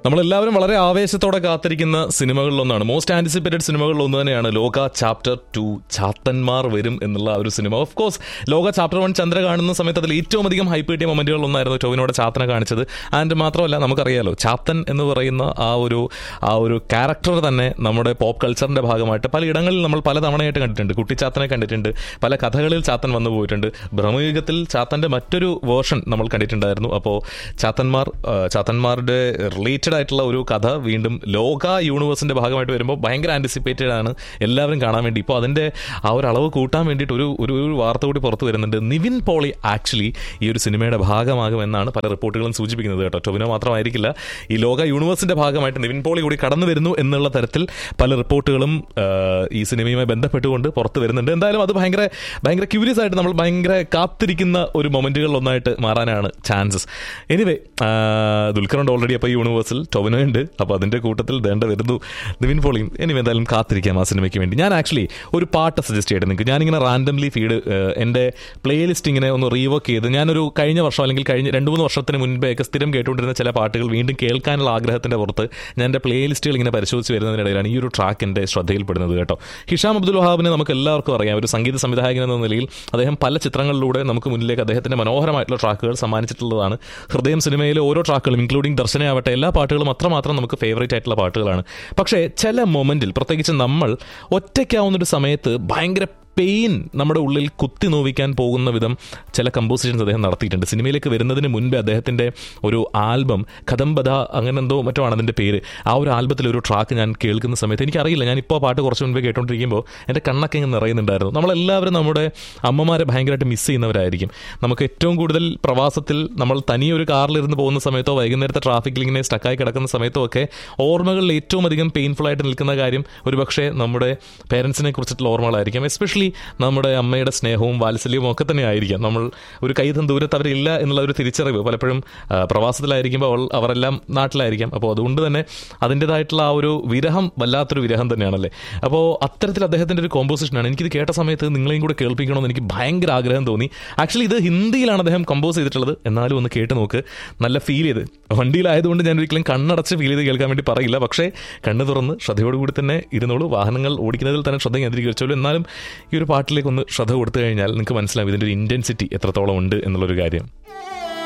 നമ്മളെല്ലാവരും വളരെ ആവേശത്തോടെ കാത്തിരിക്കുന്ന സിനിമകളിലൊന്നാണ് മോസ്റ്റ് ആന്റിസിപ്പേറ്റഡ് സിനിമകളിൽ ഒന്ന് തന്നെയാണ് ലോക ചാപ്റ്റർ ടു ചാത്തന്മാർ വരും എന്നുള്ള ആ ഒരു cinema of course Lokah chapter one Chandra കാണുന്ന സമയത്ത് അതിൽ ഏറ്റവും അധികം ഹൈപ്പ് കിട്ടിയ മൊമെന്റുകളിൽ ഒന്നായിരുന്നു ടോവിനോടെ ചാത്തനെ കാണിച്ചത് ആൻഡ് മാത്രമല്ല നമുക്കറിയാലോ ചാത്തൻ എന്ന് പറയുന്ന ആ ഒരു ആ ഒരു ക്യാരക്ടർ തന്നെ നമ്മുടെ പോപ്പ് കൾച്ചറിന്റെ ഭാഗമായിട്ട് പലയിടങ്ങളിൽ നമ്മൾ പല തവണയായിട്ട് കണ്ടിട്ടുണ്ട് കുട്ടിച്ചാത്തനെ കണ്ടിട്ടുണ്ട് പല കഥകളിൽ ചാത്തൻ വന്നു പോയിട്ടുണ്ട് ബ്രഹ്മയുഗത്തിൽ ചാത്തന്റെ മറ്റൊരു വേർഷൻ നമ്മൾ കണ്ടിട്ടുണ്ടായിരുന്നു അപ്പോൾ ചാത്തന്മാർ ആ, ചാത്തന്മാരുടെ റിലേറ്റഡ് ആയിട്ടുള്ള ഒരു കഥ വീണ്ടും ലോക യൂണിവേഴ്സിന്റെ ഭാഗമായിട്ട് വരുമ്പോൾ ഭയങ്കര ആന്റിസിപ്പേറ്റഡ് ആണ് എല്ലാവരും കാണാൻ വേണ്ടി ഇപ്പോൾ അതിന്റെ ആ ഒരു അളവ് കൂട്ടാൻ വേണ്ടിയിട്ട് ഒരു ഒരു ഒരു വാർത്ത കൂടി പുറത്തു വരുന്നുണ്ട് നിവിൻ പോളി ആക്ച്വലി ഈ ഒരു സിനിമയുടെ ഭാഗമാകുമെന്നാണ് പല റിപ്പോർട്ടുകളും സൂചിപ്പിക്കുന്നത് കേട്ടോ ടൊവിനോ മാത്രമായിരിക്കില്ല ഈ ലോക യൂണിവേഴ്സിന്റെ ഭാഗമായിട്ട് നിവിൻ പോളി കൂടി കടന്നു വരുന്നു എന്നുള്ള തരത്തിൽ പല റിപ്പോർട്ടുകളും ആ, ഈ സിനിമയുമായി ബന്ധപ്പെട്ടുകൊണ്ട് പുറത്തു വരുന്നുണ്ട് എന്തായാലും അത് ഭയങ്കര ഭയങ്കര ക്യൂരിയസ് ആയിട്ട് നമ്മൾ ഭയങ്കര കാത്തിരിക്കുന്ന ഒരു മൊമെന്റുകളിൽ ഒന്നായിട്ട് മാറാനാണ് ചാൻസസ് എനിവേ ദുൽഖറുണ്ട് ഓൾറെഡി അപ്പോൾ ഈ യൂണിവേഴ്സിൽ ടൊവിനോ ഉണ്ട് അപ്പോൾ അതിന്റെ കൂട്ടത്തിൽ ദേണ്ട വരുന്നു നിവിൻ പോളിയും എനിവേ എന്തായാലും കാത്തിരിക്കാം ആ സിനിമയ്ക്ക് വേണ്ടി ഞാൻ ആക്ച്വലി ഒരു പാട്ട് സജസ്റ്റ് ചെയ്യട്ടെ നിങ്ങൾക്ക് ഞാനിങ്ങനെ റാൻഡംലി ഫീഡ് എൻ്റെ പ്ലേലിസ്റ്റ് ഇങ്ങനെ ഒന്ന് റീവർക്ക് ചെയ്ത് ഞാനൊരു കഴിഞ്ഞ വർഷം അല്ലെങ്കിൽ കഴിഞ്ഞ രണ്ട് മൂന്ന് വർഷത്തിന് മുൻപേ ഒക്കെ സ്ഥിരം കേട്ടുകൊണ്ടിരുന്ന ചില പാട്ടുകൾ വീണ്ടും കേൾക്കാനുള്ള ആഗ്രഹത്തിന്റെ പുറത്ത് ഞാൻ എൻ്റെ പ്ലേലിസ്റ്റുകൾ ഇങ്ങനെ പരിശോധിച്ച് വരുന്നതിനിടയിലാണ് ഈ ഒരു ട്രാക്ക് എൻ്റെ ശ്രദ്ധയിൽപ്പെടുന്നത് കേട്ടോ ഹിഷാം അബ്ദുൽ വഹാബിനെ നമുക്ക് എല്ലാവർക്കും അറിയാം ഒരു സംഗീത സംവിധായകൻ എന്ന നിലയിൽ അദ്ദേഹം പല ചിത്രങ്ങളിലൂടെ നമുക്ക് മുന്നിലേക്ക് അദ്ദേഹത്തിന്റെ മനോഹരമായിട്ടുള്ള ട്രാക്കുകൾ സമ്മാനിച്ചിട്ടുള്ളതാണ് ഹൃദയം സിനിമയിലെ ഓരോ ട്രാക്കുകളും ഇൻക്ലൂഡിംഗ് ദർശനയാവട്ടെ എല്ലാ പാട്ടുകളും അത്രമാത്രം നമുക്ക് ഫേവറേറ്റ് ആയിട്ടുള്ള പാട്ടുകളാണ് പക്ഷേ ചില മൊമെന്റിൽ പ്രത്യേകിച്ച് നമ്മൾ ഒറ്റയ്ക്കാവുന്ന ഒരു സമയത്ത് ഭയങ്കര പെയിൻ നമ്മുടെ ഉള്ളിൽ കുത്തി നോവിക്കാൻ പോകുന്ന വിധം ചില കമ്പോസിഷൻസ് അദ്ദേഹം നടത്തിയിട്ടുണ്ട് സിനിമയിലേക്ക് വരുന്നതിന് മുൻപേ അദ്ദേഹത്തിന്റെ ഒരു ആൽബം കദംബദ അങ്ങനെ എന്തോ മറ്റോ ആണ് അതിന്റെ പേര് ആ ഒരു ആൽബത്തിൽ ഒരു ട്രാക്ക് ഞാൻ കേൾക്കുന്ന സമയത്ത് എനിക്കറിയില്ല ഞാൻ ഇപ്പോൾ പാട്ട് കുറച്ച് മുൻപേ കേട്ടോണ്ടിരിക്കുമ്പോൾ എൻ്റെ കണ്ണൊക്കെ ഇങ്ങനെ നിറയുന്നുണ്ടായിരുന്നു നമ്മളെല്ലാവരും നമ്മുടെ അമ്മമാരെ ഭയങ്കരമായിട്ട് മിസ് ചെയ്യുന്നവരായിരിക്കും നമുക്ക് ഏറ്റവും കൂടുതൽ പ്രവാസത്തിൽ നമ്മൾ തനിയെ ഒരു കാറിലിരുന്ന് പോകുന്ന സമയത്തോ വൈകുന്നേരത്തെ ട്രാഫിക്കിൽ ഇങ്ങനെ സ്റ്റക്കായി കിടക്കുന്ന സമയത്തോ ഒക്കെ ഓർമ്മകളിൽ ഏറ്റവും അധികം പെയിൻഫുൾ ആയിട്ട് നിൽക്കുന്ന കാര്യം ഒരു പക്ഷേ നമ്മുടെ പേരൻസിനെ കുറിച്ചിട്ടുള്ള ഓർമ്മകളായിരിക്കും എസ്പെഷ്യലി നമ്മുടെ അമ്മയുടെ സ്നേഹവും വാത്സല്യവും ഒക്കെ തന്നെ ആയിരിക്കാം നമ്മൾ ഒരു കൈതം ദൂരത്ത് അവരില്ല എന്നുള്ള ഒരു തിരിച്ചറിവ് പലപ്പോഴും ആ, പ്രവാസത്തിലായിരിക്കുമ്പോൾ അവൾ അവരെല്ലാം നാട്ടിലായിരിക്കാം അപ്പോൾ അതുകൊണ്ട് തന്നെ അതിൻ്റെതായിട്ടുള്ള ആ ഒരു വിരഹം വല്ലാത്തൊരു വിരഹം തന്നെയാണല്ലേ അപ്പോൾ അത്തരത്തിൽ അദ്ദേഹത്തിൻ്റെ ഒരു കോമ്പോസിഷനാണ് എനിക്കിത് കേട്ട സമയത്ത് നിങ്ങളെയും കൂടെ കേൾപ്പിക്കണമെന്ന് എനിക്ക് ഭയങ്കര ആഗ്രഹം തോന്നി ആക്ച്വലി ഇത് ഹിന്ദിയിലാണ് അദ്ദേഹം കമ്പോസ് ചെയ്തിട്ടുള്ളത് എന്നാലും ഒന്ന് കേട്ട് നോക്ക് നല്ല ഫീൽ ചെയ്ത് വണ്ടിയിലായതുകൊണ്ട് ഞാൻ ഒരിക്കലും കണ്ണടച്ച് ഫീൽ ചെയ്ത് കേൾക്കാൻ വേണ്ടി പറയില്ല പക്ഷേ കണ്ണ് തുറന്ന് ശ്രദ്ധയോടുകൂടി തന്നെ ഇരുന്നോളൂ വാഹനങ്ങൾ ഓടിക്കുന്നതിൽ തന്നെ ശ്രദ്ധ കേന്ദ്രീകരിച്ചോളൂ എന്നാലും ഈ ഒരു പാട്ടിലേക്ക് ഒന്ന് ശ്രദ്ധ കൊടുത്തു കഴിഞ്ഞാൽ നിങ്ങൾക്ക് മനസ്സിലാവും ഇതിൻ്റെ ഒരു ഇൻറ്റൻസിറ്റി എത്രത്തോളം ഉണ്ട് എന്നുള്ളൊരു കാര്യം